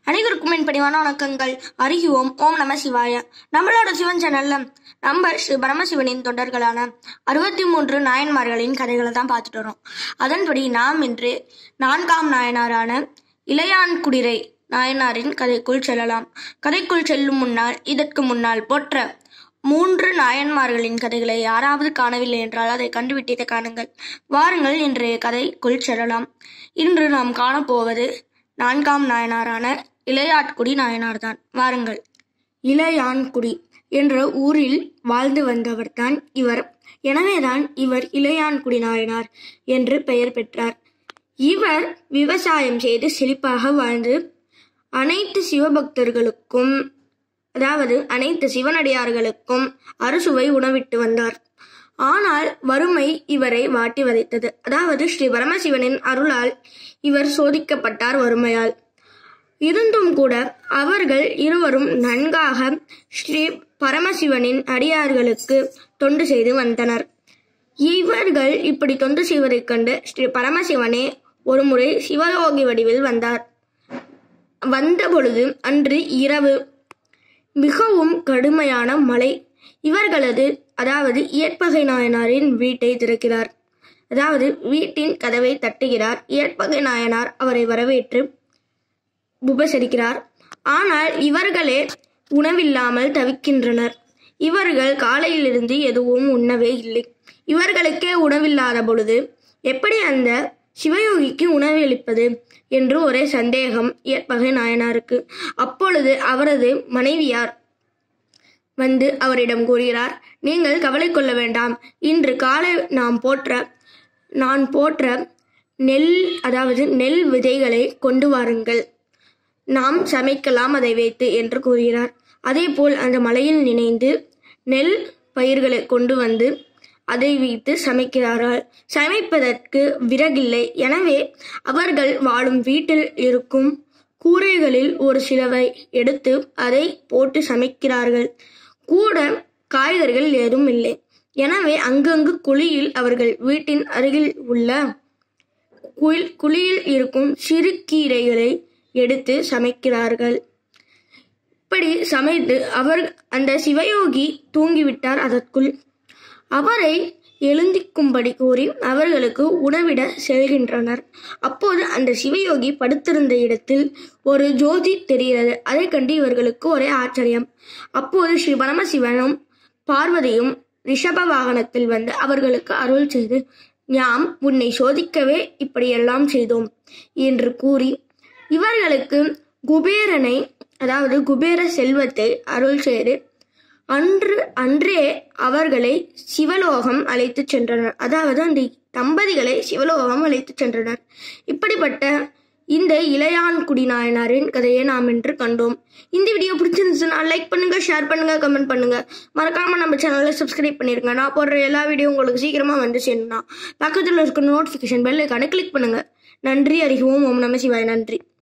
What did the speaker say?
அனைவருக்கும் என் பணிவான வணக்கங்கள் அறிகுவோம் ஓம் நம சிவாய நம்மளோட சிவன் சேனல்ல நம்ம ஸ்ரீ பரமசிவனின் தொண்டர்களான அறுபத்தி மூன்று நாயன்மார்களின் கதைகளை தான் பார்த்துட்டு வரோம் அதன்படி நாம் இன்று நான்காம் நாயனாரான இளையான்குடிரை நாயனாரின் கதைக்குள் செல்லலாம் கதைக்குள் செல்லும் முன்னால் இதற்கு முன்னால் போற்ற மூன்று நாயன்மார்களின் கதைகளை யாராவது காணவில்லை என்றால் அதை கண்டுவிட்டதை காணுங்கள் வாருங்கள் இன்றைய கதைக்குள் செல்லலாம் இன்று நாம் காணப்போவது நான்காம் நாயனாரான இளையாட்குடி நாயனார்தான் வாருங்கள் இளையான்குடி என்ற ஊரில் வாழ்ந்து வந்தவர்தான் இவர் எனவேதான் இவர் இளையான்குடி நாயனார் என்று பெயர் பெற்றார் இவர் விவசாயம் செய்து செழிப்பாக வாழ்ந்து அனைத்து சிவபக்தர்களுக்கும் அதாவது அனைத்து சிவனடியார்களுக்கும் அறுசுவை உணவிட்டு வந்தார் ஆனால் வறுமை இவரை வாட்டி வதைத்தது அதாவது ஸ்ரீ பரமசிவனின் அருளால் இவர் சோதிக்கப்பட்டார் வறுமையால் இருந்தும் கூட அவர்கள் இருவரும் நன்காக ஸ்ரீ பரமசிவனின் அடியார்களுக்கு தொண்டு செய்து வந்தனர் இவர்கள் இப்படி தொண்டு செய்வதைக் கண்டு ஸ்ரீ பரமசிவனே ஒருமுறை சிவயோகி வடிவில் வந்தார் வந்த பொழுது அன்று இரவு மிகவும் கடுமையான மழை இவர்களது அதாவது இயற்பகை நாயனாரின் வீட்டை திறக்கிறார் அதாவது வீட்டின் கதவை தட்டுகிறார் இயற்பகை நாயனார் அவரை வரவேற்று உபசரிக்கிறார் ஆனால் இவர்களே உணவில்லாமல் தவிக்கின்றனர் இவர்கள் காலையிலிருந்து எதுவும் உண்ணவே இல்லை இவர்களுக்கே உணவில்லாத பொழுது எப்படி அந்த சிவயோகிக்கு உணவளிப்பது என்று ஒரே சந்தேகம் இயற்பகை நாயனாருக்கு அப்பொழுது அவரது மனைவியார் வந்து அவரிடம் கூறுகிறார் நீங்கள் கவலை கொள்ள வேண்டாம் இன்று காலை நாம் போற்ற நான் போற்ற நெல் அதாவது நெல் விதைகளை கொண்டு வாருங்கள் நாம் சமைக்கலாம் அதை வைத்து என்று கூறுகிறார் அதேபோல் அந்த மலையில் நினைந்து நெல் பயிர்களை கொண்டு வந்து அதை வைத்து சமைக்கிறார்கள் சமைப்பதற்கு விறகில்லை எனவே அவர்கள் வாழும் வீட்டில் இருக்கும் கூரைகளில் ஒரு சிலவை எடுத்து அதை போட்டு சமைக்கிறார்கள் கூட காய்கறிகள் ஏதும் இல்லை எனவே அங்கங்கு குழியில் அவர்கள் வீட்டின் அருகில் உள்ள குயில் குழியில் இருக்கும் சிறு கீரைகளை எடுத்து சமைக்கிறார்கள் இப்படி சமைத்து அவர் அந்த சிவயோகி தூங்கிவிட்டார் அதற்குள் அவரை எழுந்திக்கும்படி கூறி அவர்களுக்கு உணவிட செல்கின்றனர் அப்போது அந்த சிவயோகி படுத்திருந்த இடத்தில் ஒரு ஜோதி தெரிகிறது அதை கண்டு இவர்களுக்கு ஒரே ஆச்சரியம் அப்போது ஸ்ரீ பரமசிவனும் பார்வதியும் ரிஷப வாகனத்தில் வந்து அவர்களுக்கு அருள் செய்து யாம் உன்னை சோதிக்கவே இப்படியெல்லாம் செய்தோம் என்று கூறி இவர்களுக்கு குபேரனை அதாவது குபேர செல்வத்தை அருள் செய்து அன்று அன்றே அவர்களை சிவலோகம் அழைத்துச் சென்றனர் அதாவது அந்த தம்பதிகளை சிவலோகம் அழைத்துச் சென்றனர் இப்படிப்பட்ட இந்த இளையான்குடி நாயனாரின் கதையை நாம் இன்று கண்டோம் இந்த வீடியோ பிடிச்சிருந்துச்சுன்னா லைக் பண்ணுங்க ஷேர் பண்ணுங்க கமெண்ட் பண்ணுங்க மறக்காம நம்ம சேனலை சப்ஸ்கிரைப் பண்ணிருங்க நான் போடுற எல்லா வீடியோ உங்களுக்கு சீக்கிரமா வந்து சேரணும்னா பக்கத்தில் இருக்க நோட்டிஃபிகேஷன் பெல்லைக்கான கிளிக் பண்ணுங்க நன்றி அறிகுவோம் ஓம் நம சிவாய் நன்றி